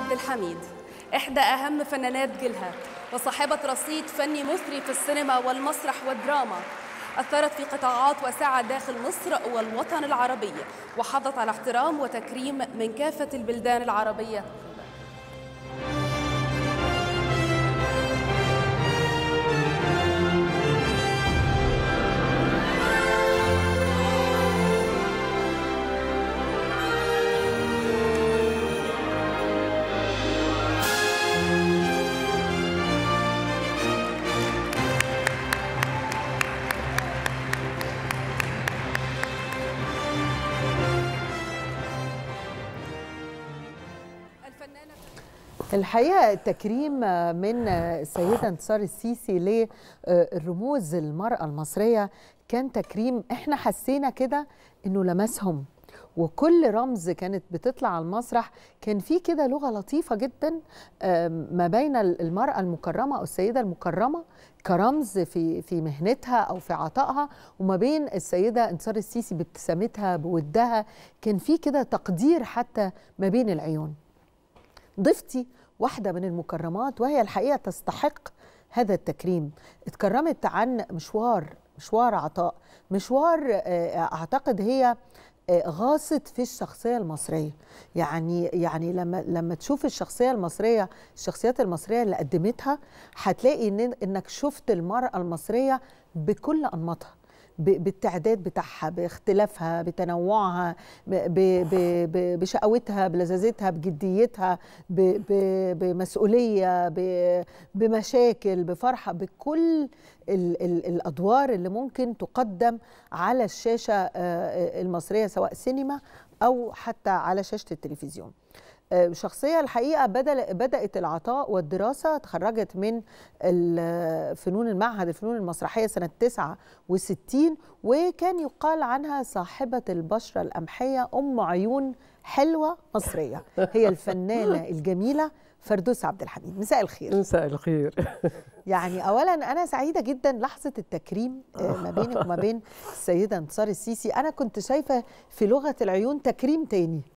عبد الحميد إحدى أهم فنانات جيلها وصاحبة رصيد فني مثري في السينما والمسرح والدراما أثرت في قطاعات واسعة داخل مصر والوطن العربي وحظت على احترام وتكريم من كافة البلدان العربية الفنانة الحقيقه التكريم من السيده انتصار السيسي للرموز المراه المصريه كان تكريم احنا حسينا كده انه لمسهم وكل رمز كانت بتطلع على المسرح كان في كده لغه لطيفه جدا ما بين المراه المكرمه او السيده المكرمه كرمز في في مهنتها او في عطائها وما بين السيده انتصار السيسي بابتسامتها بودها كان في كده تقدير حتى ما بين العيون ضيفتي واحدة من المكرمات وهي الحقيقة تستحق هذا التكريم اتكرمت عن مشوار مشوار عطاء مشوار أعتقد هي غاصت في الشخصية المصرية يعني يعني لما لما تشوف الشخصية المصرية الشخصيات المصرية اللي قدمتها هتلاقي إن إنك شفت المرأة المصرية بكل أنماطها بالتعداد بتاعها باختلافها بتنوعها بشقاوتها بلذاذتها بجديتها بمسؤوليه بمشاكل بفرحه بكل الادوار اللي ممكن تقدم على الشاشه المصريه سواء سينما او حتى على شاشه التلفزيون شخصية الحقيقة بدأت العطاء والدراسة تخرجت من فنون المعهد الفنون المسرحية سنة 69 وكان يقال عنها صاحبة البشرة القمحية أم عيون حلوة مصرية هي الفنانة الجميلة فردوس عبد الحميد مساء الخير مساء الخير يعني اولا انا سعيده جدا لحظه التكريم ما بينك وما بين السيده انتصار السيسي انا كنت شايفه في لغه العيون تكريم تاني